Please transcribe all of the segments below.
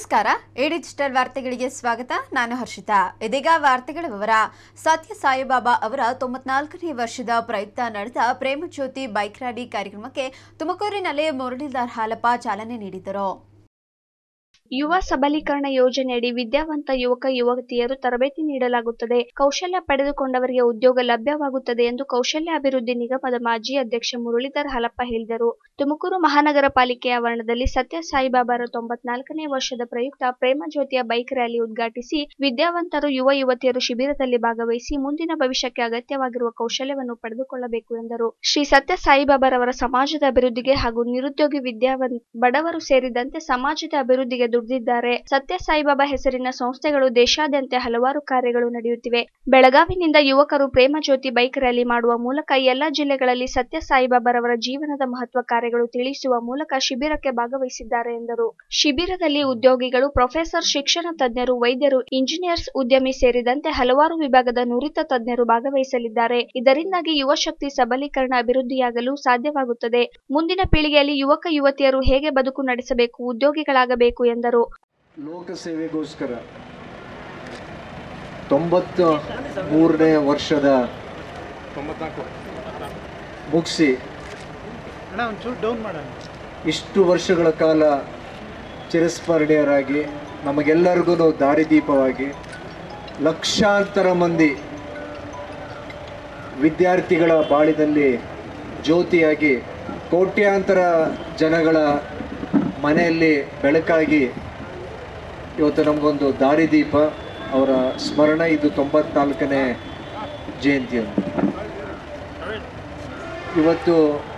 ನಮಸ್ಕಾರ A digital ವಾರ್ತೆಗಳಿಗೆ ಸ್ವಾಗತ ನಾನು ಹರ್ಷಿತಾ ಇದೀಗ ವಾರ್ತೆಗಳ ವಿವರ ಸತ್ಯ ಸಾಯಿಬಾಬಾ ಅವರ ತೊಂಬತ್ನಾಲ್ಕನೇ ವರ್ಷದ ಪ್ರಯುಕ್ತ ನಡೆದ ಪ್ರೇಮಜ್ಯೋತಿ ಬೈಕ್ ರ್ಯಾಲಿ ಕಾರ್ಯಕ್ರಮಕ್ಕೆ ತುಮಕೂರಿನಲ್ಲಿ ಮುರಳೀಧರ್ ಹಾಲಪ್ಪ ಚಾಲನೆ ನೀಡಿದರು ಯುವ ಸಬಲೀಕರಣ ಯೋಜನೆಯಡಿ ವಿದ್ಯಾವಂತ ಯುವಕ ಯುವತಿಯರು ತರಬೇತಿ ನೀಡಲಾಗುತ್ತದೆ ಕೌಶಲ್ಯ ಪಡೆದುಕೊಂಡವರಿಗೆ ಉದ್ಯೋಗ ಲಭ್ಯವಾಗುತ್ತದೆ ಎಂದು ಕೌಶಲ್ಯ ಅಭಿವೃದ್ಧಿ ನಿಗಮದ ಮಾಜಿ ಅಧ್ಯಕ್ಷ ಮುರಳೀಧರ್ ಹಾಲಪ್ಪ ಹೇಳಿದರು ತುಮಕೂರು ಮಹಾನಗರ ಪಾಲಿಕೆ ಆವರಣದಲ್ಲಿ ಸತ್ಯ ಸಾಯಿಬಾಬಾರ ತೊಂಬತ್ನಾಲ್ಕನೇ ವರ್ಷದ ಪ್ರಯುಕ್ತ ಪ್ರೇಮ ಜ್ಯೋತಿಯ ಬೈಕ್ ರ್ಯಾಲಿ ಉದ್ಘಾಟಿಸಿ ವಿದ್ಯಾವಂತರು ಯುವ ಯುವತಿಯರು ಶಿಬಿರದಲ್ಲಿ ಭಾಗವಹಿಸಿ ಮುಂದಿನ ಭವಿಷ್ಯಕ್ಕೆ ಅಗತ್ಯವಾಗಿರುವ ಕೌಶಲ್ಯವನ್ನು ಪಡೆದುಕೊಳ್ಳಬೇಕು ಎಂದರು ಶ್ರೀ ಸತ್ಯ ಸಾಯಿಬಾಬಾರವರ ಸಮಾಜದ ಅಭಿವೃದ್ಧಿಗೆ ಹಾಗೂ ನಿರುದ್ಯೋಗಿ ವಿದ್ಯಾವಂತ ಬಡವರು ಸೇರಿದಂತೆ ಸಮಾಜದ ಅಭಿವೃದ್ಧಿಗೆ ದುಡಿದಿದ್ದಾರೆ ಸತ್ಯ ಸಾಯಿಬಾಬಾ ಹೆಸರಿನ ಸಂಸ್ಥೆಗಳು ದೇಶಾದ್ಯಂತ ಹಲವಾರು ಕಾರ್ಯಗಳು ನಡೆಯುತ್ತಿವೆ ಬೆಳಗಾವಿನಿಂದ ಯುವಕರು ಪ್ರೇಮ ಜ್ಯೋತಿ ಬೈಕ್ ರ್ಯಾಲಿ ಮಾಡುವ ಮೂಲಕ ಎಲ್ಲ ಜಿಲ್ಲೆಗಳಲ್ಲಿ ಸತ್ಯ ಸಾಯಿಬಾಬಾರವರ ಜೀವನದ ಮಹತ್ವ ಕಾರ್ಯಗಳು ತಿಳಿಸುವ ಮೂಲಕ ಶಿಬಿರಕ್ಕೆ ಭಾಗವಹಿಸಿದ್ದಾರೆ ಎಂದರು ಶಿಬಿರದಲ್ಲಿ ಉದ್ಯೋಗಿಗಳು ಪ್ರೊಫೆಸರ್ ಶಿಕ್ಷಣ ತಜ್ಞರು ವೈದ್ಯರು ಇಂಜಿನಿಯರ್ಸ್ ಉದ್ಯಮಿ ಸೇರಿದಂತೆ ಹಲವಾರು ವಿಭಾಗದ ನುರಿತ ತಜ್ಞರು ಭಾಗವಹಿಸಲಿದ್ದಾರೆ ಇದರಿಂದಾಗಿ ಯುವ ಶಕ್ತಿ ಸಬಲೀಕರಣ ಅಭಿವೃದ್ಧಿಯಾಗಲು ಸಾಧ್ಯವಾಗುತ್ತದೆ ಮುಂದಿನ ಪೀಳಿಗೆಯಲ್ಲಿ ಯುವಕ ಯುವತಿಯರು ಹೇಗೆ ಬದುಕು ನಡೆಸಬೇಕು ಉದ್ಯೋಗಿಗಳಾಗಬೇಕು ಎಂದರು ಲೋಕಸೇವೆಗೋಸ್ಕರ ತೊಂಬತ್ತ ಮೂರನೇ ವರ್ಷದ ಮುಗಿಸಿ ಅಣ್ಣ ಒಂಚೂರು ಡೌನ್ ಮಾಡೋಣ ಇಷ್ಟು ವರ್ಷಗಳ ಕಾಲ ಚಿರಸ್ಮರಣೀಯರಾಗಿ ನಮಗೆಲ್ಲರಿಗೂ ದಾರಿದೀಪವಾಗಿ ಲಕ್ಷಾಂತರ ಮಂದಿ ವಿದ್ಯಾರ್ಥಿಗಳ ಬಾಳಿನಲ್ಲಿ ಜ್ಯೋತಿಯಾಗಿ ಕೋಟ್ಯಾಂತರ ಜನಗಳ ಮನೆಯಲ್ಲಿ ಬೆಳಕಾಗಿ ಇವತ್ತು ನಮಗೊಂದು ದಾರಿದೀಪ ಅವರ ಸ್ಮರಣ ಇದು ತೊಂಬತ್ನಾಲ್ಕನೇ ಜಯಂತಿಯನ್ನು ಇವತ್ತು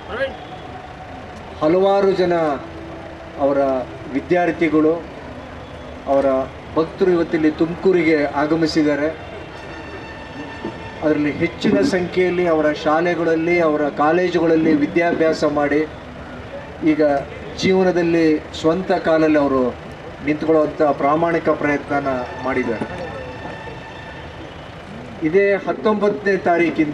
ಹಲವಾರು ಜನ ಅವರ ವಿದ್ಯಾರ್ಥಿಗಳು ಅವರ ಭಕ್ತರು ಇವತ್ತಿಲ್ಲಿ ತುಮಕೂರಿಗೆ ಆಗಮಿಸಿದ್ದಾರೆ ಅದರಲ್ಲಿ ಹೆಚ್ಚಿನ ಸಂಖ್ಯೆಯಲ್ಲಿ ಅವರ ಶಾಲೆಗಳಲ್ಲಿ ಅವರ ಕಾಲೇಜುಗಳಲ್ಲಿ ವಿದ್ಯಾಭ್ಯಾಸ ಮಾಡಿ ಈಗ ಜೀವನದಲ್ಲಿ ಸ್ವಂತ ಕಾಲಲ್ಲಿ ಅವರು ನಿಂತ್ಕೊಳ್ಳುವಂಥ ಪ್ರಾಮಾಣಿಕ ಪ್ರಯತ್ನನ ಮಾಡಿದ್ದಾರೆ ಇದೇ ಹತ್ತೊಂಬತ್ತನೇ ತಾರೀಕಿಂದ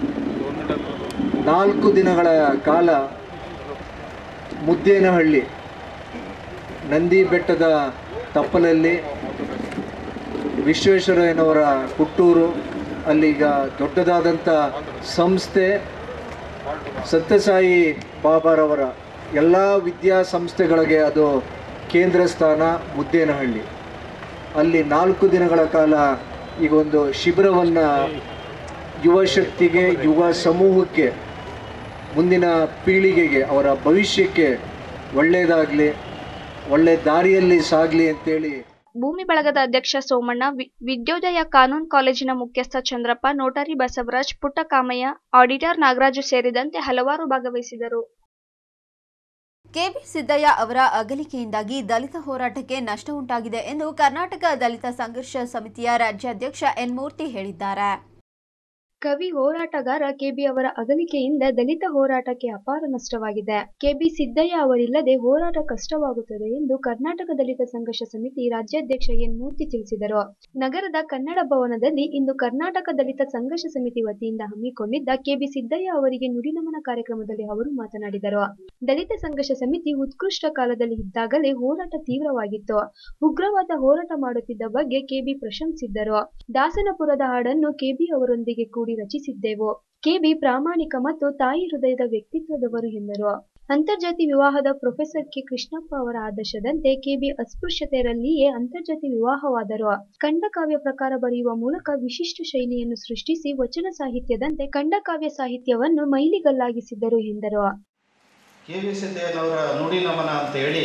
ನಾಲ್ಕು ದಿನಗಳ ಕಾಲ ಮುದ್ದೇನಹಳ್ಳಿ ನಂದಿ ಬೆಟ್ಟದ ತಪ್ಪಲಲ್ಲಿ ವಿಶ್ವೇಶ್ವರಯ್ಯನವರ ಹುಟ್ಟೂರು ಅಲ್ಲೀಗ ದೊಡ್ಡದಾದಂಥ ಸಂಸ್ಥೆ ಸತ್ಯಸಾಯಿ ಬಾಬಾರವರ ಎಲ್ಲ ವಿದ್ಯಾಸಂಸ್ಥೆಗಳಿಗೆ ಅದು ಕೇಂದ್ರ ಸ್ಥಾನ ಮುದ್ದೇನಹಳ್ಳಿ ಅಲ್ಲಿ ನಾಲ್ಕು ದಿನಗಳ ಕಾಲ ಈಗ ಒಂದು ಶಿಬಿರವನ್ನು ಯುವ ಶಕ್ತಿಗೆ ಯುವ ಸಮೂಹಕ್ಕೆ ಮುಂದಿನ ಪೀಳಿಗೆಗೆ ಅವರ ಭವಿಷ್ಯಕ್ಕೆ ಒಳ್ಳೆಯದಾಗಲಿ ಒಳ್ಳೆ ದಾರಿಯಲ್ಲಿ ಸಾಗಲಿ ಅಂತೇಳಿ ಭೂಮಿ ಬಳಗದ ಅಧ್ಯಕ್ಷ ಸೋಮಣ್ಣ ವಿ- ವಿದ್ಯೋದಯ ಕಾನೂನು ಕಾಲೇಜಿನ ಮುಖ್ಯಸ್ಥ ಚಂದ್ರಪ್ಪ ನೋಟರಿ ಬಸವರಾಜ್ ಪುಟ್ಟಕಾಮಯ್ಯ ಆಡಿಟರ್ ನಾಗರಾಜು ಸೇರಿದಂತೆ ಹಲವಾರು ಭಾಗವಹಿಸಿದರು ಕೆಬಿ ಸಿದ್ದಯ್ಯ ಅವರ ಅಗಲಿಕೆಯಿಂದಾಗಿ ದಲಿತ ಹೋರಾಟಕ್ಕೆ ನಷ್ಟ ಉಂಟಾಗಿದೆ ಎಂದು ಕರ್ನಾಟಕ ದಲಿತ ಸಂಘರ್ಷ ಸಮಿತಿಯ ರಾಜ್ಯಾಧ್ಯಕ್ಷ ಎನ್ ಮೂರ್ತಿ ಹೇಳಿದ್ದಾರೆ ಕವಿ ಹೋರಾಟಗಾರ ಕೆಬಿ ಅವರ ಅಗಲಿಕೆಯಿಂದ ದಲಿತ ಹೋರಾಟಕ್ಕೆ ಅಪಾರ ನಷ್ಟವಾಗಿದೆ ಕೆಬಿ ಸಿದ್ದಯ್ಯ ಅವರಿಲ್ಲದೆ ಹೋರಾಟ ಕಷ್ಟವಾಗುತ್ತದೆ ಎಂದು ಕರ್ನಾಟಕ ದಲಿತ ಸಂಘರ್ಷ ಸಮಿತಿ ರಾಜ್ಯಾಧ್ಯಕ್ಷ ಎನ್ ಮೂರ್ತಿ ತಿಳಿಸಿದರು ನಗರದ ಕನ್ನಡ ಭವನದಲ್ಲಿ ಇಂದು ಕರ್ನಾಟಕ ದಲಿತ ಸಂಘರ್ಷ ಸಮಿತಿ ವತಿಯಿಂದ ಹಮ್ಮಿಕೊಂಡಿದ್ದ ಕೆಬಿ ಸಿದ್ದಯ್ಯ ಅವರಿಗೆ ನುಡಿನಮನ ಕಾರ್ಯಕ್ರಮದಲ್ಲಿ ಅವರು ಮಾತನಾಡಿದರು ದಲಿತ ಸಂಘರ್ಷ ಸಮಿತಿ ಉತ್ಕೃಷ್ಟ ಕಾಲದಲ್ಲಿ ಇದ್ದಾಗಲೇ ಹೋರಾಟ ತೀವ್ರವಾಗಿತ್ತು ಉಗ್ರವಾದ ಹೋರಾಟ ಮಾಡುತ್ತಿದ್ದ ಬಗ್ಗೆ ಕೆಬಿ ಪ್ರಶಂಸಿದ್ದರು ದಾಸನಪುರದ ಹಾಡನ್ನು ಕೆಬಿ ಅವರೊಂದಿಗೆ ಕೂಡಿ ರಚಿಸಿದ್ದೆವು ಕೆಬಿ ಪ್ರಾಮಾಣಿಕ ಮತ್ತು ತಾಯಿ ಹೃದಯದ ವ್ಯಕ್ತಿತ್ವದವರು ಎಂದರು ಅಂತರ್ಜಾತಿ ವಿವಾಹದ ಪ್ರೊಫೆಸರ್ ಕೆ ಕೃಷ್ಣಪ್ಪ ಅವರ ಆದರ್ಶದಂತೆ ಕೆಬಿ ಅಸ್ಪೃಶ್ಯತೆಯರಲ್ಲಿಯೇ ಅಂತರ್ಜಾತಿ ವಿವಾಹವಾದರು ಖಂಡಕಾವ್ಯ ಪ್ರಕಾರ ಬರೆಯುವ ಮೂಲಕ ವಿಶಿಷ್ಟ ಶೈಲಿಯನ್ನು ಸೃಷ್ಟಿಸಿ ವಚನ ಸಾಹಿತ್ಯದಂತೆ ಖಂಡಕಾವ್ಯ ಸಾಹಿತ್ಯವನ್ನು ಮೈಲಿಗಲ್ಲಾಗಿಸಿದ್ದರು ಎಂದರು ಕೆ ವಿ ಸಿದ್ದಯ್ಯನವರ ನುಡಿ ನಮನ ಅಂತ ಹೇಳಿ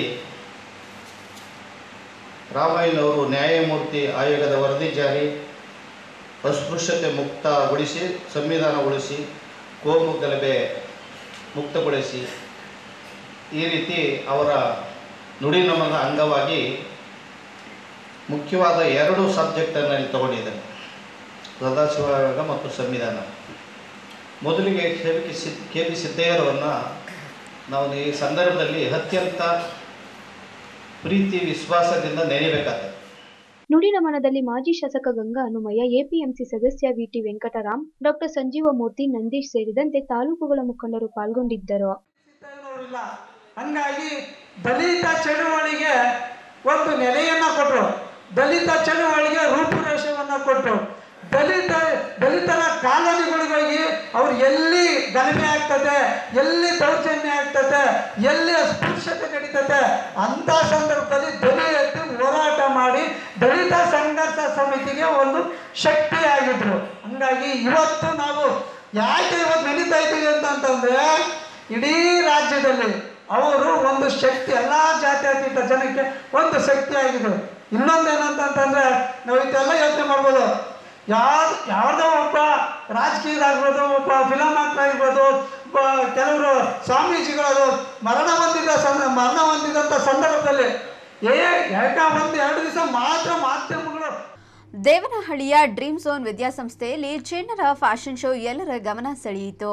ರಾಮಯ್ಯನವರು ನ್ಯಾಯಮೂರ್ತಿ ಆಯೋಗದ ವರದಿ ಜಾರಿ ಅಸ್ಪೃಶ್ಯತೆ ಮುಕ್ತಗೊಳಿಸಿ ಸಂವಿಧಾನ ಉಳಿಸಿ ಕೋಮು ಗಲಭೆ ಮುಕ್ತಗೊಳಿಸಿ ಈ ರೀತಿ ಅವರ ನುಡಿ ನಮನದ ಅಂಗವಾಗಿ ಮುಖ್ಯವಾದ ಎರಡು ಸಬ್ಜೆಕ್ಟನ್ನು ಇಲ್ಲಿ ತಗೊಂಡಿದ್ದಾರೆ ಸದಾಶಿವ ಆಯೋಗ ಮತ್ತು ಸಂವಿಧಾನ ಮೊದಲಿಗೆ ಕೆ ವಿ ಸಿದ್ ಕೆ ಬಿ ಸಿದ್ದಯ್ಯರವರನ್ನು ನಾವು ಈ ಸಂದರ್ಭದಲ್ಲಿ ಅತ್ಯಂತ ಪ್ರೀತಿ ವಿಶ್ವಾಸದಿಂದ ನೆನೆಯಬೇಕಾಗ್ತದೆ ನುಡಿನಮನದಲ್ಲಿ ಮಾಜಿ ಶಾಸಕ ಗಂಗಾ ಹನುಮಯ್ಯ ಎಪಿಎಂಸಿ ಸದಸ್ಯ ವಿಟಿ ವೆಂಕಟರಾಮ್ ಡಾಕ್ಟರ್ ಸಂಜೀವಮೂರ್ತಿ ನಂದೀಶ್ ಸೇರಿದಂತೆ ತಾಲೂಕುಗಳ ಮುಖಂಡರು ಪಾಲ್ಗೊಂಡಿದ್ದರು ನೋಡಿಲ್ಲ ಹಂಗಾಗಿ ದಲಿತ ಚಳುವಳಿಗೆ ಒಂದು ನೆಲೆಯನ್ನ ಕೊಟ್ಟರು ದಲಿತ ಚಳುವಳಿಗೆ ರೂಪುರೇಷೆಯನ್ನ ಕೊಟ್ಟರು ದಲಿತ ದಲಿತರ ಕಾಲೋನಿಗಳಿಗೆ ಅವ್ರು ಎಲ್ಲಿ ಗಲಭೆ ಆಗ್ತದೆ ಎಲ್ಲಿ ದೌರ್ಜನ್ಯ ಆಗ್ತದೆ ಎಲ್ಲಿ ಅಸ್ಪೃಶ್ಯತೆ ನಡೀತದೆ ಅಂತ ಸಂದರ್ಭದಲ್ಲಿ ಧ್ವನಿ ಎತ್ತಿ ಹೋರಾಟ ಮಾಡಿ ದಲಿತ ಸಂಘರ್ಷ ಸಮಿತಿಗೆ ಒಂದು ಶಕ್ತಿಯಾಗಿದ್ರು ಹಂಗಾಗಿ ಇವತ್ತು ನಾವು ಯಾಕೆ ಇವತ್ತು ನಡೀತಾ ಇದ್ದೀವಿ ಅಂತಂತಂದ್ರೆ ಇಡೀ ರಾಜ್ಯದಲ್ಲಿ ಅವರು ಒಂದು ಶಕ್ತಿ ಎಲ್ಲ ಜಾತ್ಯತೀತ ಜನಕ್ಕೆ ಒಂದು ಶಕ್ತಿ ಆಗಿದೆ ಇನ್ನೊಂದು ಏನಂತಂತಂದ್ರೆ ನಾವು ಇದೆಲ್ಲ ಯೋಚನೆ ಮಾಡ್ಬೋದು ಯಾರು ಯಾರ್ದೋ ಒಬ್ಬ ರಾಜಕೀಯರಾಗಿರ್ಬೋದು ಒಬ್ಬ ಫಿಲಮ್ ಆಕ್ಟರ್ ಆಗಿರ್ಬೋದು ಒಬ್ಬ ಕೆಲವರು ಸ್ವಾಮೀಜಿಗಳು ಮರಣ ಹೊಂದಿದ ಸಂದ ಮರಣ ಹೊಂದಿದಂಥ ಸಂದರ್ಭದಲ್ಲಿ ಏ ಯಾಕ ಒಂದು ಎರಡು ದಿವಸ ಮಾತ್ರ ಮಾಧ್ಯಮಗಳು ದೇವನಹಳ್ಳಿಯ ಡ್ರೀಮ್ ಝೋನ್ ವಿದ್ಯಾಸಂಸ್ಥೆಯಲ್ಲಿ ಚಿಣ್ಣರ ಫ್ಯಾಷನ್ ಶೋ ಎಲ್ಲರ ಗಮನ ಸೆಳೆಯಿತು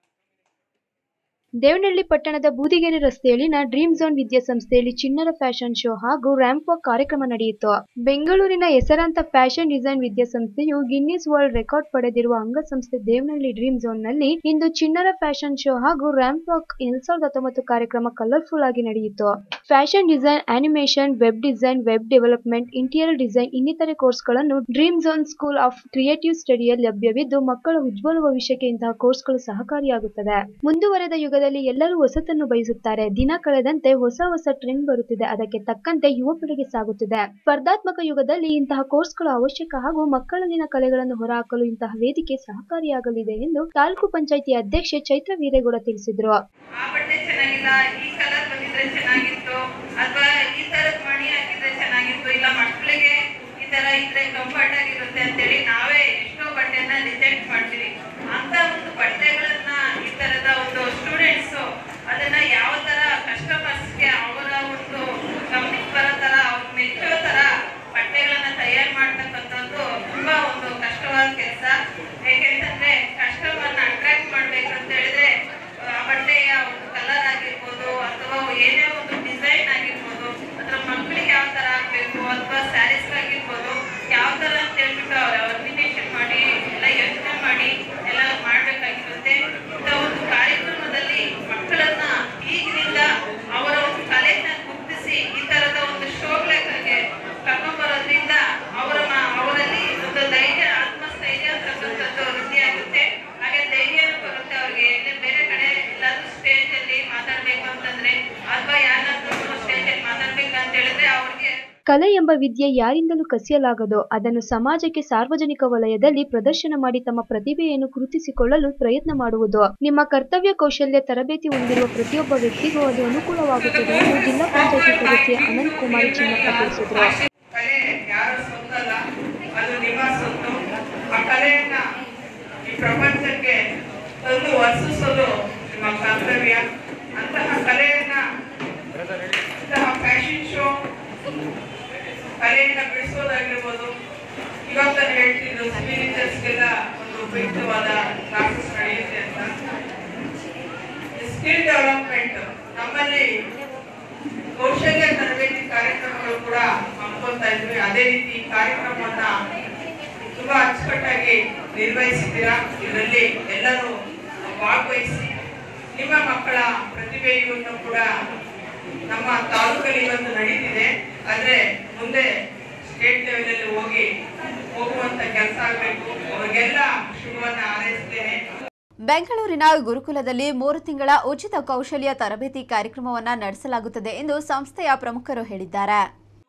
ದೇವನಹಳ್ಳಿ ಪಟ್ಟಣದ ಬೂದಿಗೆರೆ ರಸ್ತೆಯಲ್ಲಿನ ಡ್ರೀಮ್ ಝೋನ್ ವಿದ್ಯಾಸಂಸ್ಥೆಯಲ್ಲಿ ಚಿಣ್ಣರ ಫ್ಯಾಷನ್ ಶೋ ಹಾಗೂ ರ್ಯಾಂಪ್ ವಾಕ್ ಕಾರ್ಯಕ್ರಮ ನಡೆಯಿತು ಬೆಂಗಳೂರಿನ ಹೆಸರಾಂತ ಫ್ಯಾಷನ್ ಡಿಸೈನ್ ವಿದ್ಯಾಸಂಸ್ಥೆಯು ಗಿನ್ನಿಸ್ ವರ್ಲ್ಡ್ ರೆಕಾರ್ಡ್ ಪಡೆದಿರುವ ಅಂಗಸಂಸ್ಥೆ ದೇವನಹಳ್ಳಿ ಡ್ರೀಮ್ ಝೋನ್ ನಲ್ಲಿ ಇಂದು ಚಿಣ್ಣರ ಫ್ಯಾಷನ್ ಶೋ ಹಾಗೂ ರ್ಯಾಂಪ್ ವಾಕ್ ಎರಡ್ ಸಾವಿರದ ಹತ್ತೊಂಬತ್ತು ಕಾರ್ಯಕ್ರಮ ಕಲರ್ಫುಲ್ ಆಗಿ ನಡೆಯಿತು fashion design animation web design web development interior design ಇನ್ನಿತರೆ ಕೋರ್ಸ್ಗಳನ್ನು dream zone school of creative ಸ್ಟಡಿಯಲ್ಲಿ ಲಭ್ಯವಿದ್ದು ಮಕ್ಕಳ ಉಜ್ವಲ ಭವಿಷ್ಯಕ್ಕೆ ಇಂತಹ ಕೋರ್ಸ್ಗಳು ಸಹಕಾರಿಯಾಗುತ್ತದೆ ಮುಂದುವರೆದ ಯುಗದಲ್ಲಿ ಎಲ್ಲರೂ ಹೊಸತನ್ನು ಬಯಸುತ್ತಾರೆ ದಿನ ಕಳೆದಂತೆ ಹೊಸ ಹೊಸ ಟ್ರೆಂಡ್ ಬರುತ್ತಿದೆ ಅದಕ್ಕೆ ತಕ್ಕಂತೆ ಯುವ ಪೀಳಿಗೆ ಸಾಗುತ್ತಿದೆ ಸ್ಪರ್ಧಾತ್ಮಕ ಯುಗದಲ್ಲಿ ಇಂತಹ ಕೋರ್ಸ್ಗಳು ಅವಶ್ಯಕ ಹಾಗೂ ಮಕ್ಕಳಲ್ಲಿನ ಕಲೆಗಳನ್ನು ಹೊರಹಾಕಲು ಇಂತಹ ವೇದಿಕೆ ಸಹಕಾರಿಯಾಗಲಿದೆ ಎಂದು ತಾಲೂಕು ಪಂಚಾಯಿತಿ ಅಧ್ಯಕ್ಷೆ ಚೈತ್ರ ವೀರೇಗೌಡ ತಿಳಿಸಿದರು ಆ ಬಟ್ಟೆ ಚೆನ್ನಾಗಿಲ್ಲ ಈ ಕಲರ್ ಬಂದಿದ್ರೆ ಚೆನ್ನಾಗಿತ್ತು ಅಥವಾ ಈ ತರದ್ ಮಣಿ ಹಾಕಿದ್ರೆ ಚೆನ್ನಾಗಿತ್ತು ಇಲ್ಲ ಮಕ್ಕಳಿಗೆ ಈ ತರ ಇದ್ರೆ ಕಂಫರ್ಟ್ ಆಗಿರುತ್ತೆ ಅಂತೇಳಿ ನಾವೇ ಎಷ್ಟೋ ಬಟ್ಟೆನ ರಿಜೆಕ್ಟ್ ಮಾಡ್ತೀವಿ ಅಂತ ಒಂದು ಬಟ್ಟೆಗಳನ್ನ ಈ ತರದ ಒಂದು ಸ್ಟೂಡೆಂಟ್ಸ್ ಅದನ್ನ ಯಾವ ತರ ಕಸ್ಟಮರ್ಸ್ಗೆ ಅವರ ಒಂದು ಗಮನಕ್ಕೆ ಬರೋ ತರ ಅವ್ರು ಮೆಚ್ಚೋ ತರ ಬಟ್ಟೆಗಳನ್ನ ತಯಾರು ಮಾಡ್ತಕ್ಕಂಥದ್ದು ತುಂಬಾ ಒಂದು ಕಷ್ಟವಾದ ಕೆಲಸ ಯಾಕೆಂತಂದ್ರೆ ಕಸ್ಟಮರ್ನ ಅಟ್ರಾಕ್ಟ್ ಮಾಡ್ಬೇಕು ಅಂತ ಹೇಳಿದ್ರೆ ಆ ಬಟ್ಟೆಯ ಒಂದು ಕಲರ್ ಆಗಿರ್ಬೋದು ಅಥವಾ ಏನೇ ಒಂದು ಡಿಸೈನ್ ಆಗಿರ್ಬೋದು ಅದ್ರ ಮಕ್ಕಳಿಗೆ ಯಾವ ತರ ಆಗ್ಬೇಕು ಅಥವಾ ಸ್ಯಾರೀಸ್ ಆಗಿರ್ಬೋದು ಯಾವ ತರ ಅಂತ ಹೇಳ್ಬಿಟ್ಟು ಅವ್ರು ಅರ್ನಿಮೇಷನ್ ಮಾಡಿ ಎಲ್ಲ ಯೋಚನೆ ಮಾಡಿ ಎಲ್ಲ ಮಾಡ್ಬೇಕಾಗಿರುತ್ತೆ ಇಂಥ ಒಂದು ಕಾರ್ಯಕ್ರಮದಲ್ಲಿ ಮಕ್ಕಳನ್ನ ಈಗಿನಿಂದ ಅವರ ಒಂದು ಕಲೆಯನ್ನ ಗುರುತಿಸಿ ಈ ತರದ ಒಂದು ಶೋಗಳಿಗೆ ಕರ್ಕೊಂಡ್ಬರೋದ್ರಿಂದ ಅವರ ಮ- ಅವರಲ್ಲಿ ಒಂದು ಧೈರ್ಯ ಆತ್ಮಸ್ಥೈರ್ಯ ಅಂತಕ್ಕಂಥದ್ದು ವೃದ್ಧಿಯಾಗುತ್ತೆ ಹಾಗೆ ಧೈರ್ಯನೂ ಬರುತ್ತೆ ಅವ್ರಿಗೆ ಎಲ್ಲೇ ಬೇರೆ ಕಡೆ ಎಲ್ಲಾದ್ರೂ ಸ್ಟೇಜ್ ಅಲ್ಲಿ ಮಾತಾಡ್ಬೇಕು ಅಂತಂದ್ರೆ ಅಥವಾ ಯಾರನ್ನಾದ್ರೂ ಸ್ಟೇಜ್ ಅಲ್ಲಿ ಮಾತಾಡ್ಬೇಕಂತ ಹೇಳಿದ್ರೆ ಅವ್ರಿಗೆ ಕಲೆ ಎಂಬ ವಿದ್ಯೆ ಯಾರಿಂದಲೂ ಕಸಿಯಲಾಗದು ಅದನ್ನು ಸಮಾಜಕ್ಕೆ ಸಾರ್ವಜನಿಕ ವಲಯದಲ್ಲಿ ಪ್ರದರ್ಶನ ಮಾಡಿ ತಮ್ಮ ಪ್ರತಿಭೆಯನ್ನು ಗುರುತಿಸಿಕೊಳ್ಳಲು ಪ್ರಯತ್ನ ಮಾಡುವುದು ನಿಮ್ಮ ಕರ್ತವ್ಯ ಕೌಶಲ್ಯ ತರಬೇತಿ ಹೊಂದಿರುವ ಪ್ರತಿಯೊಬ್ಬ ವ್ಯಕ್ತಿಗೂ ಅದು ಅನುಕೂಲವಾಗುತ್ತದೆ ಎಂದು ಜಿಲ್ಲಾ ಪಂಚಾಯತಿ ಸದಸ್ಯ ಅನಂತ್ ಕುಮಾರ್ ಚಿನ್ನಪ್ಪ ತಿಳಿಸಿದರು ಕಲೆ ಯಾರ ಸೊತ್ತಲ್ಲ ಅದು ನಿಮ್ಮ ಸೊತ್ತು ಆ ಕಲೆಯನ್ನ ಈ ಪ್ರಪಂಚಕ್ಕೆ ತಂದು ವರ್ತಿಸೋದು ನಿಮ್ಮ ಕರ್ತವ್ಯ ಅಂತಹ ಕಲೆಯನ್ನ ಇಂತಹ ಫ್ಯಾಷನ್ ಶೋ ಕಲೆಯನ್ನ ಬಿಡಿಸೋದಾಗಿರ್ಬೋದು ಇವಾಗ ತಾನೇ ಹೇಳ್ತಿದ್ರು ಸ್ಪಿರಿಚರ್ಸ್ಗೆಲ್ಲ ಒಂದು ಉಪಯುಕ್ತವಾದ ಕ್ಲಾಸಸ್ ನಡೆಯುತ್ತೆ ಅಂತ ಸ್ಕಿಲ್ ಡೆವಲಪ್ಮೆಂಟ್ ನಮ್ಮಲ್ಲಿ ಕೌಶಲ್ಯ ತರಬೇತಿ ಕಾರ್ಯಕ್ರಮಗಳು ಕೂಡ ಹಮ್ಮಿಕೊಳ್ತಾ ಇದ್ವಿ ಅದೇ ರೀತಿ ಈ ಕಾರ್ಯಕ್ರಮವನ್ನ ತುಂಬಾ ಅಚ್ಚುಕಟ್ಟಾಗಿ ನಿರ್ವಹಿಸಿದ್ದೀರಾ ಇದರಲ್ಲಿ ಎಲ್ಲರೂ ಭಾಗವಹಿಸಿ ನಿಮ್ಮ ಮಕ್ಕಳ ಪ್ರತಿಭೆಯನ್ನು ಕೂಡ ನಮ್ಮ ತಾಲೂಕಲ್ಲಿ ಇವತ್ತು ನಡೀತಿದೆ ಆದ್ರೆ ಮುಂದೆ ಸ್ಟೇಟ್ ಲೆವೆಲಲ್ಲಿ ಹೋಗಿ ಹೋಗುವಂತ ಕೆಲಸ ಆಗಬೇಕು ಅವ್ರಿಗೆಲ್ಲ ಶುಭವನ್ನ ಹಾರೈಸ್ತೇನೆ ಬೆಂಗಳೂರಿನ ಗುರುಕುಲದಲ್ಲಿ ಮೂರು ತಿಂಗಳ ಉಚಿತ ಕೌಶಲ್ಯ ತರಬೇತಿ ಕಾರ್ಯಕ್ರಮವನ್ನು ನಡೆಸಲಾಗುತ್ತದೆ ಎಂದು ಸಂಸ್ಥೆಯ ಪ್ರಮುಖರು ಹೇಳಿದ್ದಾರೆ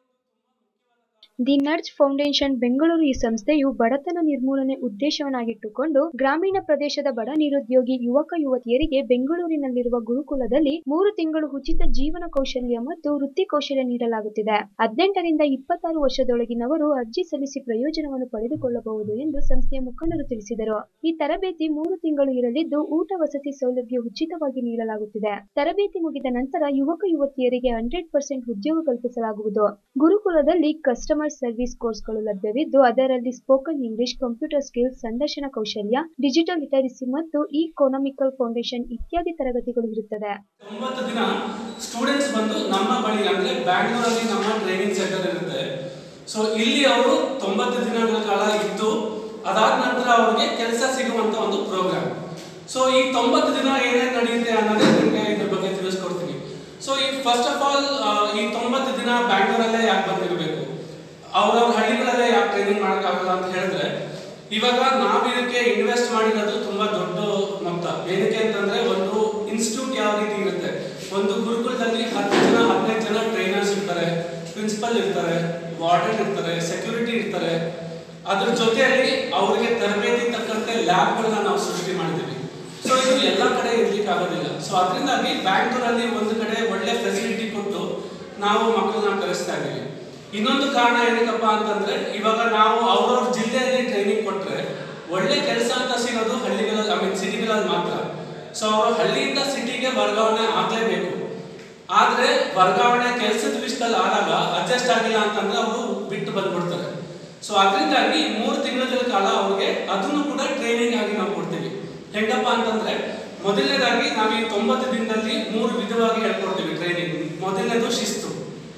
ದಿ ನರ್ಜ್ ಫೌಂಡೇಶನ್ ಬೆಂಗಳೂರು ಈ ಸಂಸ್ಥೆಯು ಬಡತನ ನಿರ್ಮೂಲನೆ ಉದ್ದೇಶವನ್ನಾಗಿಟ್ಟುಕೊಂಡು ಗ್ರಾಮೀಣ ಪ್ರದೇಶದ ಬಡ ನಿರುದ್ಯೋಗಿ ಯುವಕ ಯುವತಿಯರಿಗೆ ಬೆಂಗಳೂರಿನಲ್ಲಿರುವ ಗುರುಕುಲದಲ್ಲಿ ಮೂರು ತಿಂಗಳು ಉಚಿತ ಜೀವನ ಕೌಶಲ್ಯ ಮತ್ತು ವೃತ್ತಿ ಕೌಶಲ್ಯ ನೀಡಲಾಗುತ್ತಿದೆ ಹದಿನೆಂಟರಿಂದ ಇಪ್ಪತ್ತಾರು ವರ್ಷದೊಳಗಿನವರು ಅರ್ಜಿ ಸಲ್ಲಿಸಿ ಪ್ರಯೋಜನವನ್ನು ಪಡೆದುಕೊಳ್ಳಬಹುದು ಎಂದು ಸಂಸ್ಥೆಯ ಮುಖಂಡರು ತಿಳಿಸಿದರು ಈ ತರಬೇತಿ ಮೂರು ತಿಂಗಳು ಇರಲಿದ್ದು ಊಟ ವಸತಿ ಸೌಲಭ್ಯ ಉಚಿತವಾಗಿ ನೀಡಲಾಗುತ್ತಿದೆ ತರಬೇತಿ ಮುಗಿದ ನಂತರ ಯುವಕ ಯುವತಿಯರಿಗೆ ಹಂಡ್ರೆಡ್ ಪರ್ಸೆಂಟ್ ಉದ್ಯೋಗ ಕಲ್ಪಿಸಲಾಗುವುದು ಗುರುಕುಲದಲ್ಲಿ ಕಸ್ಟಮರ್ ಸರ್ವಿಸ್ ಕೋರ್ಸ್ಗಳು ಲಭ್ಯವಿದ್ದು ಅದರಲ್ಲಿ ಸ್ಪೋಕನ್ ಇಂಗ್ಲಿಷ್ ಕಂಪ್ಯೂಟರ್ ಸ್ಕಿಲ್ಸ್ ಸಂದರ್ಶನ ಕೌಶಲ್ಯ ಡಿಜಿಟಲ್ ಲಿಟರಸಿ ಮತ್ತು ಇಕೋನಾಮಿಕಲ್ ಫೌಂಡೇಶನ್ ಇತ್ಯಾದಿ ತರಗತಿಗಳು ಇರುತ್ತದೆ ಒಂಬತ್ತು ದಿನ ಸ್ಟೂಡೆಂಟ್ಸ್ ಬಂದು ನಮ್ಮ ಬಳಿ ಅಂದರೆ ಬ್ಯಾಂಗ್ಳೂರಲ್ಲಿ ನಮ್ಮ ಟ್ರೈನಿಂಗ್ ಸೆಂಟರ್ ಇರುತ್ತೆ ಸೊ ಇಲ್ಲಿ ಅವರು ತೊಂಬತ್ತು ದಿನಗಳ ಕಾಲ ಇದ್ದು ಅದಾದ ನಂತರ ಅವ್ರಿಗೆ ಕೆಲಸ ಸಿಗುವಂಥ ಒಂದು ಪ್ರೋಗ್ರಾಮ್ ಸೊ ಈ ತೊಂಬತ್ತು ದಿನ ಏನೇನು ನಡೆಯುತ್ತೆ ಅನ್ನೋದೇ ನಿಮಗೆ ಇದ್ರ ಬಗ್ಗೆ ತಿಳಿಸ್ಕೊಡ್ತೀನಿ ಸೊ ಈ ಫಸ್ಟ್ ಆಫ್ ಆಲ್ ಈ ತೊಂಬತ್ತು ದಿನ ಬ್ಯಾಂಗ್ಳೂರಲ್ಲೇ ಯಾಕೆ ಬಂದಿರಬೇಕು ಅವ್ರವ್ರ ಹಳ್ಳಿಗಳಲ್ಲೇ ಯಾಕೆ ಟ್ರೈನಿಂಗ್ ಮಾಡೋಕ್ಕಾಗಲ್ಲ ಅಂತ ಹೇಳಿದ್ರೆ ಇವಾಗ ನಾವು ಇದಕ್ಕೆ ಇನ್ವೆಸ್ಟ್ ಮಾಡಿರೋದು ತುಂಬಾ ದೊಡ್ಡ ಮೊತ್ತ ಏನಕ್ಕೆ ಅಂತಂದ್ರೆ ಒಂದು ಇನ್ಸ್ಟಿಟ್ಯೂಟ್ ಯಾವ ರೀತಿ ಇರುತ್ತೆ ಒಂದು ಗುರುಕುಲದಲ್ಲಿ ಹತ್ತು ಜನ ಹದಿನೈದು ಜನ ಟ್ರೈನರ್ಸ್ ಇರ್ತಾರೆ ಪ್ರಿನ್ಸಿಪಲ್ ಇರ್ತಾರೆ ವಾರ್ಡನ್ ಇರ್ತಾರೆ ಸೆಕ್ಯೂರಿಟಿ ಇರ್ತಾರೆ ಅದ್ರ ಜೊತೆಯಲ್ಲಿ ಅವರಿಗೆ ತರಬೇತಿ ತಕ್ಕಂತೆ ಲ್ಯಾಬ್ಗಳನ್ನ ನಾವು ಸೃಷ್ಟಿ ಮಾಡಿದ್ದೀವಿ ಸೊ ಇದು ಎಲ್ಲ ಕಡೆ ಇರ್ಲಿಕ್ಕೆ ಆಗೋದಿಲ್ಲ ಸೊ ಅದರಿಂದಾಗಿ ಬ್ಯಾಂಗ್ಳೂರಲ್ಲಿ ಒಂದು ಕಡೆ ಒಳ್ಳೆ ಫೆಸಿಲಿಟಿ ಕೊಟ್ಟು ನಾವು ಮಕ್ಕಳನ್ನ ಕಲಿಸ್ತಾ ಇದ್ದೀವಿ ಇನ್ನೊಂದು ಕಾರಣ ಏನಕ್ಕಪ್ಪ ಅಂತಂದ್ರೆ ಇವಾಗ ನಾವು ಅವ್ರವ್ರ ಜಿಲ್ಲೆಯಲ್ಲಿ ಟ್ರೈನಿಂಗ್ ಕೊಟ್ರೆ ಒಳ್ಳೆ ಕೆಲಸ ಅಂತ ಸಿಗೋದು ಹಳ್ಳಿಗಳಲ್ಲಿ ಐ ಮೀನ್ ಸಿಟಿಗಳಲ್ಲಿ ಮಾತ್ರ ಸೊ ಅವರು ಹಳ್ಳಿಯಿಂದ ಸಿಟಿಗೆ ವರ್ಗಾವಣೆ ಆಗಲೇಬೇಕು ಆದ್ರೆ ವರ್ಗಾವಣೆ ಕೆಲಸದ ವಿಷಯದಲ್ಲಿ ಆದಾಗ ಅಡ್ಜಸ್ಟ್ ಆಗಿಲ್ಲ ಅಂತಂದ್ರೆ ಅವರು ಬಿಟ್ಟು ಬಂದ್ಬಿಡ್ತಾರೆ ಸೊ ಅದರಿಂದಾಗಿ ಮೂರು ತಿಂಗಳ ಕಾಲ ಅವ್ರಿಗೆ ಅದನ್ನು ಕೂಡ ಟ್ರೈನಿಂಗ್ ಆಗಿ ನಾವು ಕೊಡ್ತೀವಿ ಹೆಂಗಪ್ಪ ಅಂತಂದ್ರೆ ಮೊದಲನೇದಾಗಿ ನಾವು ಈ ತೊಂಬತ್ತು ದಿನದಲ್ಲಿ ಮೂರು ವಿಧವಾಗಿ ಹೇಳ್ಕೊಡ್ತೀವಿ ಟ್ರೈನಿಂಗ್ ಮೊದಲನೇದು ಶಿಸ್ತು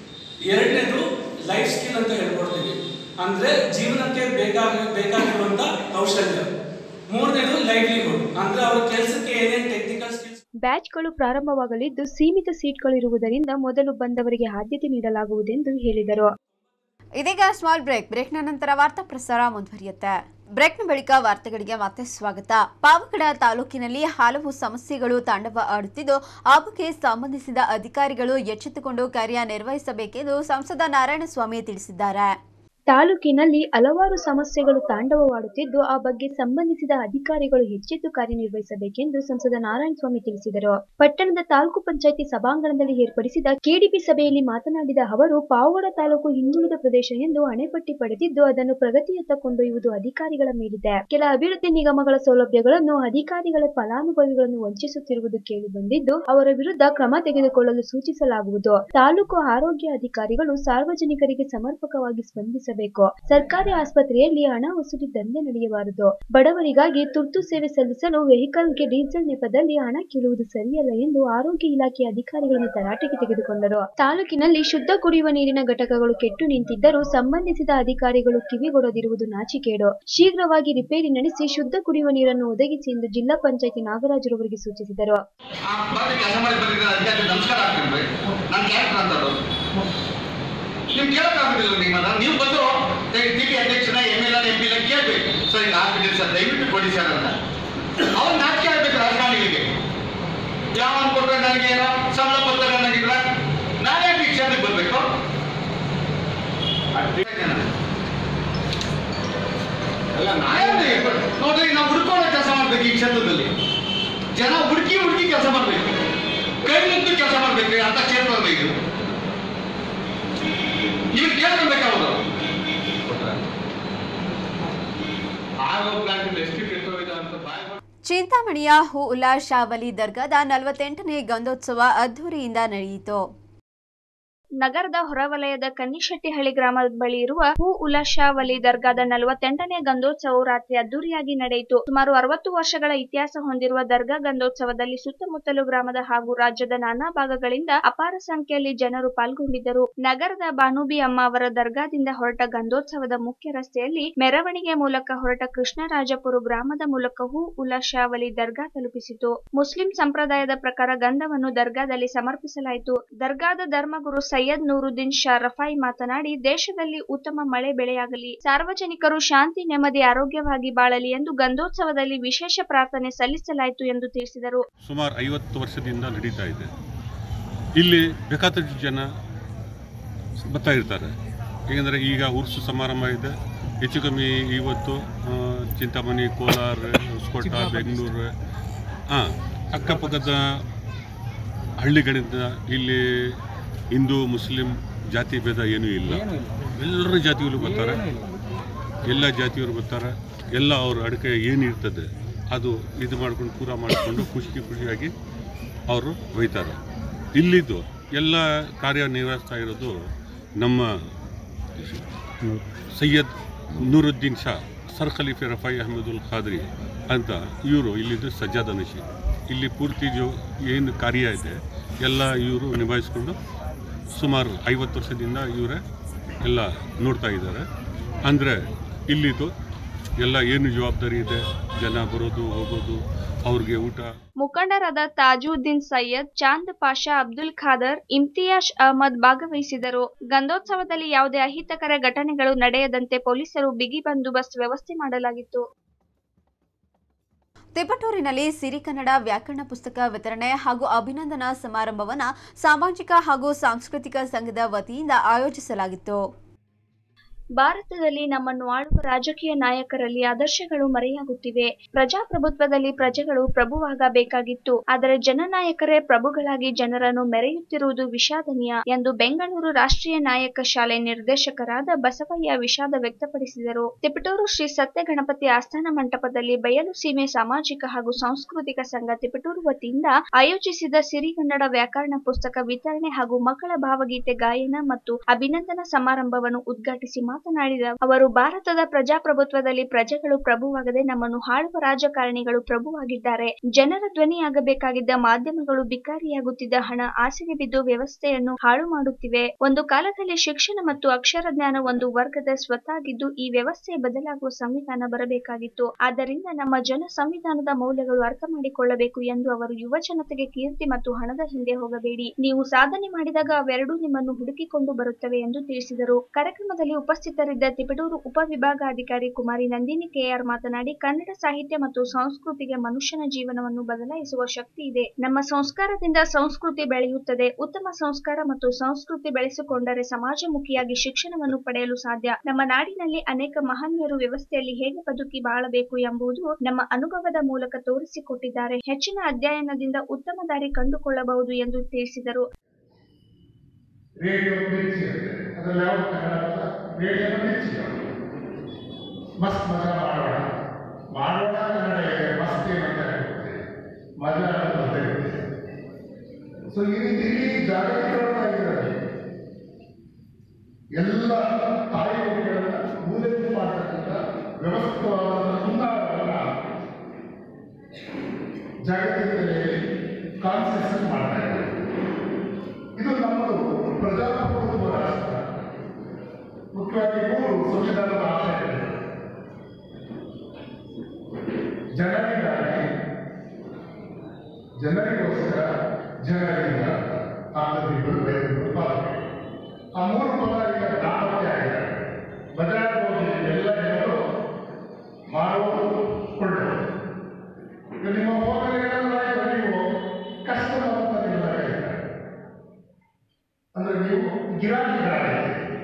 ಎರಡನೇದು ಲೈಫ್ ಸ್ಕಿಲ್ ಅಂತ ಹೇಳ್ಕೊಡ್ತೀವಿ ಅಂದ್ರೆ ಜೀವನಕ್ಕೆ ಬೇಕಾಗಿ ಬೇಕಾಗಿರುವಂತ ಕೌಶಲ್ಯ ಮೂರನೇದು ಲೈವ್ಲಿಹುಡ್ ಅಂದ್ರೆ ಅವ್ರ ಕೆಲಸಕ್ಕೆ ಏನೇನ್ ಟೆಕ್ನಿಕಲ್ ಸ್ಕಿಲ್ಸ್ ಬ್ಯಾಚ್ಗಳು ಪ್ರಾರಂಭವಾಗಲಿದ್ದು ಸೀಮಿತ ಸೀಟ್ಗಳಿರುವುದರಿಂದ ಮೊದಲು ಬಂದವರಿಗೆ ಆದ್ಯತೆ ನೀಡಲಾಗುವುದೆಂದು ಹೇಳಿದರು ಇದೀಗ ಸ್ಮಾಲ್ ಬ್ರೇಕ್ ಬ್ರೇಕ್ನ ನಂತರ ವಾರ್ತಾ ಪ್ರಸಾರ ಮುಂದುವರಿಯುತ್ತೆ ಬ್ರೇಕ್ನ ಬಳಿಕ ವಾರ್ತೆಗಳಿಗೆ ಮತ್ತೆ ಸ್ವಾಗತ ಪಾವಗಡ ತಾಲೂಕಿನಲ್ಲಿ ಹಲವು ಸಮಸ್ಯೆಗಳು ತಾಂಡವ ಆಡುತ್ತಿದ್ದು ಆ ಬಗ್ಗೆ ಸಂಬಂಧಿಸಿದ ಅಧಿಕಾರಿಗಳು ಎಚ್ಚೆತ್ತುಕೊಂಡು ಕಾರ್ಯನಿರ್ವಹಿಸಬೇಕೆಂದು ಸಂಸದ ನಾರಾಯಣಸ್ವಾಮಿ ತಿಳಿಸಿದ್ದಾರೆ ತಾಲೂಕಿನಲ್ಲಿ ಹಲವಾರು ಸಮಸ್ಯೆಗಳು ತಾಂಡವವಾಡುತ್ತಿದ್ದು ಆ ಬಗ್ಗೆ ಸಂಬಂಧಿಸಿದ ಅಧಿಕಾರಿಗಳು ಎಚ್ಚೆತ್ತು ಕಾರ್ಯನಿರ್ವಹಿಸಬೇಕೆಂದು ಸಂಸದ ನಾರಾಯಣಸ್ವಾಮಿ ತಿಳಿಸಿದರು ಪಟ್ಟಣದ ತಾಲೂಕು ಪಂಚಾಯಿತಿ ಸಭಾಂಗಣದಲ್ಲಿ ಏರ್ಪಡಿಸಿದ ಕೆಡಿಪಿ ಸಭೆಯಲ್ಲಿ ಮಾತನಾಡಿದ ಅವರು ಪಾವಗಡ ತಾಲೂಕು ಹಿಂದುಳಿದ ಪ್ರದೇಶ ಎಂದು ಹಣೆಪಟ್ಟಿ ಪಡೆದಿದ್ದು ಅದನ್ನು ಪ್ರಗತಿಯತ್ತ ಕೊಂಡೊಯ್ಯುವುದು ಅಧಿಕಾರಿಗಳ ಮೇಲಿದೆ ಕೆಲ ಅಭಿವೃದ್ಧಿ ನಿಗಮಗಳ ಸೌಲಭ್ಯಗಳನ್ನು ಅಧಿಕಾರಿಗಳ ಫಲಾನುಭವಿಗಳನ್ನು ವಂಚಿಸುತ್ತಿರುವುದು ಕೇಳಿಬಂದಿದ್ದು ಅವರ ವಿರುದ್ಧ ಕ್ರಮ ತೆಗೆದುಕೊಳ್ಳಲು ಸೂಚಿಸಲಾಗುವುದು ತಾಲೂಕು ಆರೋಗ್ಯ ಅಧಿಕಾರಿಗಳು ಸಾರ್ವಜನಿಕರಿಗೆ ಸಮರ್ಪಕವಾಗಿ ಸ್ಪಂದಿಸಬೇಕು ಸರ್ಕಾರಿ ಆಸ್ಪತ್ರೆಯಲ್ಲಿ ಹಣ ವಸೂಲಿ ದಂಧೆ ನಡೆಯಬಾರದು ಬಡವರಿಗಾಗಿ ತುರ್ತು ಸೇವೆ ಸಲ್ಲಿಸಲು ವೆಹಿಕಲ್ಗೆ ಡೀಸೆಲ್ ನೆಪದಲ್ಲಿ ಹಣ ಕೇಳುವುದು ಸರಿಯಲ್ಲ ಎಂದು ಆರೋಗ್ಯ ಇಲಾಖೆ ಅಧಿಕಾರಿಗಳನ್ನು ತರಾಟೆಗೆ ತೆಗೆದುಕೊಂಡರು ತಾಲೂಕಿನಲ್ಲಿ ಶುದ್ಧ ಕುಡಿಯುವ ನೀರಿನ ಘಟಕಗಳು ಕೆಟ್ಟು ನಿಂತಿದ್ದರೂ ಸಂಬಂಧಿಸಿದ ಅಧಿಕಾರಿಗಳು ಕಿವಿಗೊಡದಿರುವುದು ನಾಚಿಕೇಡು ಶೀಘ್ರವಾಗಿ ರಿಪೇರಿ ನಡೆಸಿ ಶುದ್ಧ ಕುಡಿಯುವ ನೀರನ್ನು ಒದಗಿಸಿ ಎಂದು ಜಿಲ್ಲಾ ಪಂಚಾಯಿತಿ ನಾಗರಾಜರವರಿಗೆ ಸೂಚಿಸಿದರು ಆ ಬಂದು ಕೆಲಸ ಮಾಡಿ ಬಂದಿದ್ದ ಅಧಿಕಾರಿ ನಮಸ್ಕಾರ ಆಗ್ತೀನಿ ನನ್ನ ಕ್ಯಾರೆಕ್ಟರ್ ಅಂತದ್ದು ನೀವು ಕೇಳಕ್ಕಾಗುದಿಲ್ಲ ನಿಮ್ಮನ್ನ ನೀವು ಬಂದು ಟಿ ಪಿ ಅಧ್ಯಕ್ಷನ ಎಮ್ ಎಲ್ ಎಂ ಪಿ ಎಲ್ಲ ಕೇಳ್ಬೇಕು ಸರ್ ಹಿಂಗೆ ಆಗ್ಬಿಟ್ಟಿದೆ ಸರ್ ದಯವಿಟ್ಟು ಕೊಡಿ ಸರ್ ಅಂತ ಅವ್ರು ನಾಚಿಕೆ ಆಗ್ಬೇಕು ರಾಜಕಾರಣಿಗಳಿಗೆ ಯಾವ ಅನ್ಕೊಟ್ರೆ ನನಗೆ ಏನೋ ಸಂಬಳ ಬರ್ತಾರೆ ನನಗಿದ್ರೆ ನಾನೇ ಯಾಕೆ ಈ ಕ್ಷೇತ್ರಕ್ಕೆ ಬರ್ಬೇಕು ಅಲ್ಲ ನಾನೇ ನೋಡ್ರಿ ನಾವು ಹುಡ್ಕೊಳ್ಳೋ ಕೆಲಸ ಮಾಡ್ಬೇಕು ಈ ಕ್ಷೇತ್ರದಲ್ಲಿ ಜನ ಹುಡುಕಿ ಹುಡುಕಿ ಕೆಲಸ ಮಾಡ್ಬೇಕು ಕೈ ನಿಂತು ಕೆಲಸ ಮಾಡ್ಬೇಕು ಅಂತ ಕ್ಷೇತ್ರ ಇದು ಇವ್ರು ಕೇಳ್ಕೊಬೇಕು ಅವರು ಆಗೋ ಪ್ಲಾಂಟ್ ಎಷ್ಟು ಕೆಟ್ಟೋಗಿದೆ ಅಂತ ಬಾಯ್ ಚಿಂತಾಮಣಿಯ ಹೂ ಉಲ್ಲಾ ಶಾವಲಿ ದರ್ಗಾದ ನಲವತ್ತೆಂಟನೇ ಗಂಧೋತ್ಸವ ಅದ್ದೂರಿಯಿಂದ ನಡೆಯಿತು ನಗರದ ಹೊರವಲಯದ ಕನ್ನಿಶೆಟ್ಟಿಹಳ್ಳಿ ಗ್ರಾಮದ ಬಳಿ ಇರುವ ಹೂ ಉಲಾಶಾ ವಲಿ ದರ್ಗಾದ ನಲವತ್ತೆಂಟನೇ ಗಂಧೋತ್ಸವವು ರಾತ್ರಿ ಅದ್ದೂರಿಯಾಗಿ ನಡೆಯಿತು ಸುಮಾರು ಅರವತ್ತು ವರ್ಷಗಳ ಇತಿಹಾಸ ಹೊಂದಿರುವ ದರ್ಗಾ ಗಂಧೋತ್ಸವದಲ್ಲಿ ಸುತ್ತಮುತ್ತಲು ಗ್ರಾಮದ ಹಾಗೂ ರಾಜ್ಯದ ನಾನಾ ಭಾಗಗಳಿಂದ ಅಪಾರ ಸಂಖ್ಯೆಯಲ್ಲಿ ಜನರು ಪಾಲ್ಗೊಂಡಿದ್ದರು ನಗರದ ಬಾನುಬಿ ಅಮ್ಮ ಅವರ ದರ್ಗಾದಿಂದ ಹೊರಟ ಗಂಧೋತ್ಸವದ ಮುಖ್ಯ ರಸ್ತೆಯಲ್ಲಿ ಮೆರವಣಿಗೆ ಮೂಲಕ ಹೊರಟ ಕೃಷ್ಣರಾಜಪುರ ಗ್ರಾಮದ ಮೂಲಕ ಹೂ ಉಲಾಶಾ ವಲಿ ದರ್ಗಾ ತಲುಪಿಸಿತು ಮುಸ್ಲಿಂ ಸಂಪ್ರದಾಯದ ಪ್ರಕಾರ ಗಂಧವನ್ನು ದರ್ಗಾದಲ್ಲಿ ಸಮರ್ಪಿಸಲಾಯಿತು ದರ್ಗಾದ ಧರ್ಮಗುರು ಸೈಯದ್ ನೂರುದ್ದೀನ್ ಶಾ ರಫಾಯಿ ಮಾತನಾಡಿ ದೇಶದಲ್ಲಿ ಉತ್ತಮ ಮಳೆ ಬೆಳೆಯಾಗಲಿ ಸಾರ್ವಜನಿಕರು ಶಾಂತಿ ನೆಮ್ಮದಿ ಆರೋಗ್ಯವಾಗಿ ಬಾಳಲಿ ಎಂದು ಗಂಧೋತ್ಸವದಲ್ಲಿ ವಿಶೇಷ ಪ್ರಾರ್ಥನೆ ಸಲ್ಲಿಸಲಾಯಿತು ಎಂದು ತಿಳಿಸಿದರು ಸುಮಾರು ಐವತ್ತು ವರ್ಷದಿಂದ ನಡೀತಾ ಇದೆ ಇಲ್ಲಿ ಬೇಕಾದಷ್ಟು ಜನ ಬರ್ತಾ ಇರ್ತಾರೆ ಏಕೆಂದರೆ ಈಗ ಉರ್ಸು ಸಮಾರಂಭ ಇದೆ ಹೆಚ್ಚು ಕಮ್ಮಿ ಇವತ್ತು ಆ, ಚಿಂತಾಮಣಿ ಕೋಲಾರ ಹೊಸಕೋಟ ಬೆಂಗಳೂರು ಹಾಂ ಅಕ್ಕಪಕ್ಕದ ಹಳ್ಳಿಗಳಿಂದ ಇಲ್ಲಿ ಹಿಂದೂ ಮುಸ್ಲಿಂ ಜಾತಿ ಭೇದ ಏನೂ ಇಲ್ಲ ಎಲ್ಲರ ಜಾತಿಗಳು ಬರ್ತಾರೆ ಎಲ್ಲ ಜಾತಿಯವರು ಬರ್ತಾರೆ ಎಲ್ಲ ಅವ್ರ ಅಡಿಕೆ ಏನಿರ್ತದೆ ಅದು ಇದು ಮಾಡ್ಕೊಂಡು ಪೂರ ಮಾಡಿಕೊಂಡು ಖುಷಿ ಖುಷಿಯಾಗಿ ಅವರು ಒಯ್ತಾರೆ ಇಲ್ಲಿದ್ದು ಎಲ್ಲ ಕಾರ್ಯನಿರ್ವಹಿಸ್ತಾ ಇರೋದು ನಮ್ಮ ಸೈಯದ್ ನೂರುದ್ದೀನ್ ಶಾ ಸರ್ ಖಲೀಫೆ ರಫಾಯಿ ಅಹಮದುಲ್ ಖಾದ್ರಿ ಅಂತ ಇವರು ಇಲ್ಲಿದ್ದು ಸಜ್ಜಾದ ನಶಿ ಇಲ್ಲಿ ಪೂರ್ತಿ ಜೋ ಏನು ಕಾರ್ಯ ಇದೆ ಎಲ್ಲ ಇವರು ನಿಭಾಯಿಸ್ಕೊಂಡು ಸುಮಾರು ಐವತ್ತು ವರ್ಷದಿಂದ ಇವರೇ ಎಲ್ಲ ನೋಡ್ತಾ ಇದ್ದಾರೆ ಅಂದರೆ ಇಲ್ಲಿದ್ದು ಎಲ್ಲ ಏನು ಜವಾಬ್ದಾರಿ ಇದೆ ಜನ ಬರೋದು ಹೋಗೋದು ಅವ್ರಿಗೆ ಊಟ ಮುಖಂಡರಾದ ತಾಜುದ್ದೀನ್ ಸೈಯದ್ ಚಾಂದ್ ಪಾಷಾ ಅಬ್ದುಲ್ ಖಾದರ್ ಇಮ್ತಿಯಾಜ್ ಅಹಮದ್ ಭಾಗವಹಿಸಿದರು ಗಂಧೋತ್ಸವದಲ್ಲಿ ಯಾವುದೇ ಅಹಿತಕರ ಘಟನೆಗಳು ನಡೆಯದಂತೆ ಪೊಲೀಸರು ಬಿಗಿ ಬಂದೋಬಸ್ತ್ ವ್ಯವಸ್ಥೆ ಮಾಡಲಾಗಿತ್ತು ತಿಪಟೂರಿನಲ್ಲಿ ಸಿರಿಕನ್ನಡ ವ್ಯಾಕರಣ ಪುಸ್ತಕ ವಿತರಣೆ ಹಾಗೂ ಅಭಿನಂದನಾ ಸಮಾರಂಭವನ್ನು ಸಾಮಾಜಿಕ ಹಾಗೂ ಸಾಂಸ್ಕೃತಿಕ ಸಂಘದ ವತಿಯಿಂದ ಆಯೋಜಿಸಲಾಗಿತ್ತು ಭಾರತದಲ್ಲಿ ನಮ್ಮನ್ನು ಆಳುವ ರಾಜಕೀಯ ನಾಯಕರಲ್ಲಿ ಆದರ್ಶಗಳು ಮರೆಯಾಗುತ್ತಿವೆ ಪ್ರಜಾಪ್ರಭುತ್ವದಲ್ಲಿ ಪ್ರಜೆಗಳು ಪ್ರಭುವಾಗಬೇಕಾಗಿತ್ತು ಆದರೆ ಜನನಾಯಕರೇ ಪ್ರಭುಗಳಾಗಿ ಜನರನ್ನು ಮೆರೆಯುತ್ತಿರುವುದು ವಿಷಾದನೀಯ ಎಂದು ಬೆಂಗಳೂರು ರಾಷ್ಟ್ರೀಯ ನಾಯಕ ಶಾಲೆ ನಿರ್ದೇಶಕರಾದ ಬಸವಯ್ಯ ವಿಷಾದ ವ್ಯಕ್ತಪಡಿಸಿದರು ತಿಪಟೂರು ಶ್ರೀ ಸತ್ಯ ಗಣಪತಿ ಆಸ್ಥಾನ ಮಂಟಪದಲ್ಲಿ ಬಯಲು ಸೀಮೆ ಸಾಮಾಜಿಕ ಹಾಗೂ ಸಾಂಸ್ಕೃತಿಕ ಸಂಘ ತಿಪಟೂರು ವತಿಯಿಂದ ಆಯೋಜಿಸಿದ ಸಿರಿಗನ್ನಡ ವ್ಯಾಕರಣ ಪುಸ್ತಕ ವಿತರಣೆ ಹಾಗೂ ಮಕ್ಕಳ ಭಾವಗೀತೆ ಗಾಯನ ಮತ್ತು ಅಭಿನಂದನಾ ಸಮಾರಂಭವನ್ನು ಉದ್ಘಾಟಿಸಿ ಮಾತನಾಡಿದ ಅವರು ಭಾರತದ ಪ್ರಜಾಪ್ರಭುತ್ವದಲ್ಲಿ ಪ್ರಜೆಗಳು ಪ್ರಭುವಾಗದೆ ನಮ್ಮನ್ನು ಆಳುವ ರಾಜಕಾರಣಿಗಳು ಪ್ರಭುವಾಗಿದ್ದಾರೆ ಜನರ ಧ್ವನಿಯಾಗಬೇಕಾಗಿದ್ದ ಮಾಧ್ಯಮಗಳು ಬಿಕಾರಿಯಾಗುತ್ತಿದ್ದ ಹಣ ಆಸೆಗೆ ಬಿದ್ದು ವ್ಯವಸ್ಥೆಯನ್ನು ಹಾಳು ಮಾಡುತ್ತಿವೆ ಒಂದು ಕಾಲದಲ್ಲಿ ಶಿಕ್ಷಣ ಮತ್ತು ಅಕ್ಷರ ಜ್ಞಾನ ಒಂದು ವರ್ಗದ ಸ್ವತ್ತಾಗಿದ್ದು ಈ ವ್ಯವಸ್ಥೆ ಬದಲಾಗುವ ಸಂವಿಧಾನ ಬರಬೇಕಾಗಿತ್ತು ಆದ್ದರಿಂದ ನಮ್ಮ ಜನ ಸಂವಿಧಾನದ ಮೌಲ್ಯಗಳು ಅರ್ಥ ಮಾಡಿಕೊಳ್ಳಬೇಕು ಎಂದು ಅವರು ಯುವ ಜನತೆಗೆ ಕೀರ್ತಿ ಮತ್ತು ಹಣದ ಹಿಂದೆ ಹೋಗಬೇಡಿ ನೀವು ಸಾಧನೆ ಮಾಡಿದಾಗ ಅವೆರಡೂ ನಿಮ್ಮನ್ನು ಹುಡುಕಿಕೊಂಡು ಬರುತ್ತವೆ ಎಂದು ತಿಳಿಸಿದರು ಕಾರ್ಯಕ್ರಮದಲ್ಲಿ ಉಪಸ್ಥಿತರಿದ್ದ ತಿಪಟೂರು ಉಪವಿಭಾಗಾಧಿಕಾರಿ ಕುಮಾರಿ ನಂದಿನಿ ಕೆಆರ್ ಮಾತನಾಡಿ ಕನ್ನಡ ಸಾಹಿತ್ಯ ಮತ್ತು ಸಂಸ್ಕೃತಿಗೆ ಮನುಷ್ಯನ ಜೀವನವನ್ನು ಬದಲಾಯಿಸುವ ಶಕ್ತಿ ಇದೆ ನಮ್ಮ ಸಂಸ್ಕಾರದಿಂದ ಸಂಸ್ಕೃತಿ ಬೆಳೆಯುತ್ತದೆ ಉತ್ತಮ ಸಂಸ್ಕಾರ ಮತ್ತು ಸಂಸ್ಕೃತಿ ಬೆಳೆಸಿಕೊಂಡರೆ ಸಮಾಜಮುಖಿಯಾಗಿ ಶಿಕ್ಷಣವನ್ನು ಪಡೆಯಲು ಸಾಧ್ಯ ನಮ್ಮ ನಾಡಿನಲ್ಲಿ ಅನೇಕ ಮಹನೀಯರು ವ್ಯವಸ್ಥೆಯಲ್ಲಿ ಹೇಗೆ ಬದುಕಿ ಬಾಳಬೇಕು ಎಂಬುದು ನಮ್ಮ ಅನುಭವದ ಮೂಲಕ ತೋರಿಸಿಕೊಟ್ಟಿದ್ದಾರೆ ಹೆಚ್ಚಿನ ಅಧ್ಯಯನದಿಂದ ಉತ್ತಮ ದಾರಿ ಕಂಡುಕೊಳ್ಳಬಹುದು ಎಂದು ತಿಳಿಸಿದರು ರೇಡಿಯೋ ಮಿರ್ಚಿ ಇರುತ್ತೆ ಅದ್ರಲ್ಲಿ ಯಾವ ಕನ್ನಡ ಪದ ರೇಡಿಯೋ ಮಿರ್ಚಿ ಮಸ್ತ್ ಮಜಾ ಮಾಡೋಣ ಮಾಡೋಣ ಕನ್ನಡ ಇದೆ ಮಸ್ತ್ ಏನಂತ ಹೇಳ್ಬೋದು ಮಜಾ ಅಂತ ಗೊತ್ತಿರುತ್ತೆ ಸೊ ಈ ರೀತಿ ಇಡೀ ಜಾಗತಿಕವಾಗಿರೋದು ಎಲ್ಲ ತಾಯಿಗಳನ್ನ ಮೂಲೆಗೆ ಮಾಡ್ತಕ್ಕಂಥ ವ್ಯವಸ್ಥಿತವಾದ ಹುನ್ನಾರವನ್ನ ಜಾಗತಿಕತೆಯಲ್ಲಿ ಕಾನ್ಸೆನ್ಸ್ ಮಾಡ್ತಾ ಇದ್ದಾರೆ ಇದು ನಮ್ಮದು ಪ್ರಜಾಪ್ರಭುತ್ವ ರಾಷ್ಟ್ರ ಮುಖ್ಯವಾಗಿ ಮೂರು ಸಂವಿಧಾನದ ಆಶಯಗಳಿವೆ ಜನರಿಗಾಗಿ ಜನರಿಗೋಸ್ಕರ ಜನರಿಂದ ಆನಂದಿಗಳು ಬೇರೆಗಳು ಪಾಲನೆ ಆ ಮೂರು ಪದ ಈಗ ದಾಪತ್ಯ ಆಗಿದೆ ಬಜಾರ್ ಹೋಗಿ ಎಲ್ಲ ಜನರು ಮಾಡುವುದು ಕೊಳ್ಳುವುದು ಈಗ ನಿಮ್ಮ ಫೋನಲ್ಲಿ ಏನಾದ್ರು ನೀವು ಕಸ್ಟಮರ್ ಅಂತ ನಿಮ್ಮ ಕರೀತಾರೆ ಅಂದ್ರೆ ನೀವು ಗಿರಾಕಿಗಳಾಗಿದ್ದೀರಿ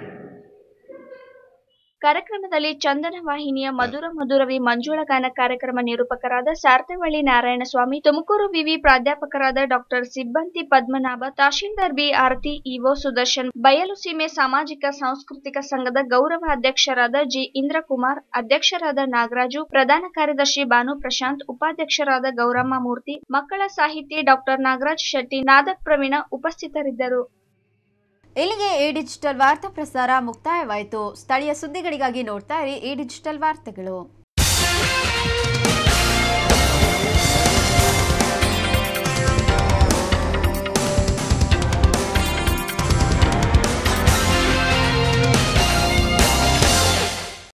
ಕಾರ್ಯಕ್ರಮದಲ್ಲಿ ಚಂದನ ವಾಹಿನಿಯ ಮಧುರ ಮಧುರವಿ ಮಂಜುಳ ಗಾನ ಕಾರ್ಯಕ್ರಮ ನಿರೂಪಕರಾದ ಸಾರ್ತವಳ್ಳಿ ನಾರಾಯಣಸ್ವಾಮಿ ತುಮಕೂರು ವಿವಿ ಪ್ರಾಧ್ಯಾಪಕರಾದ doctor Sibbanthi Padmanabha tahsildar B Aarathi EO Sudarshan Bayalu Seeme ಸಾಮಾಜಿಕ ಸಾಂಸ್ಕೃತಿಕ ಸಂಘದ ಗೌರವ ಅಧ್ಯಕ್ಷರಾದ ಜಿ ಇಂದ್ರಕುಮಾರ್ ಅಧ್ಯಕ್ಷರಾದ ನಾಗರಾಜು ಪ್ರಧಾನ ಕಾರ್ಯದರ್ಶಿ ಭಾನು ಪ್ರಶಾಂತ್ ಉಪಾಧ್ಯಕ್ಷರಾದ ಗೌರಮ್ಮ ಮೂರ್ತಿ ಮಕ್ಕಳ ಸಾಹಿತಿ ಡಾಕ್ಟರ್ ನಾಗರಾಜ್ ಶೆಟ್ಟಿ ನಾದಕ್ ಪ್ರವೀಣ ಉಪಸ್ಥಿತರಿದ್ದರು ಇಲ್ಲಿಗೆ ಈ ಡಿಜಿಟಲ್ ವಾರ್ತಾ ಪ್ರಸಾರ ಮುಕ್ತಾಯವಾಯಿತು ಸ್ಥಳೀಯ ಸುದ್ದಿಗಳಿಗಾಗಿ ನೋಡ್ತಾ ಇರಿ ಈ ಡಿಜಿಟಲ್ ವಾರ್ತೆಗಳು